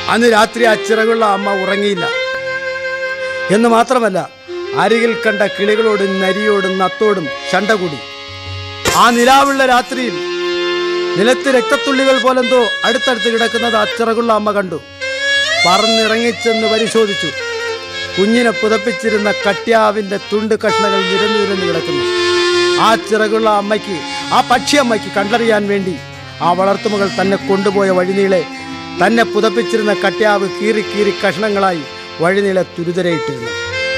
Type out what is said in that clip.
അന്ന് രാത്രി ആ ചിറകുള്ള അമ്മ ഉറങ്ങിയില്ല എന്ന് മാത്രമല്ല അരികിൽ കണ്ട കിളികളോടും നരിയോടും നത്തോടും ശണ്ട കൂടി ആ നിലാവുള്ള രാത്രിയിൽ നിലത്ത് രക്തത്തുള്ളികൾ പോലെന്തോ അടുത്തടുത്ത് കിടക്കുന്നത് ആ ചിറകുള്ള അമ്മ കണ്ടു പറന്നിറങ്ങിച്ചെന്ന് പരിശോധിച്ചു കുഞ്ഞിനെ പുതപ്പിച്ചിരുന്ന കട്യാവിന്റെ തുണ്ട് കഷ്ണങ്ങൾ നിരന്നു നിരന്നു കിടക്കുന്നു ആ ചിറകുള്ള അമ്മയ്ക്ക് ആ പക്ഷി അമ്മയ്ക്ക് കണ്ടറിയാൻ വേണ്ടി ആ വളർത്തുമകൾ തന്നെ കൊണ്ടുപോയ വഴിനീളെ തന്നെ പുതപ്പിച്ചിരുന്ന കട്യാവ് കീറി കീറി കഷ്ണങ്ങളായി വഴിനീളെ തുരുതരയിട്ടിരുന്നു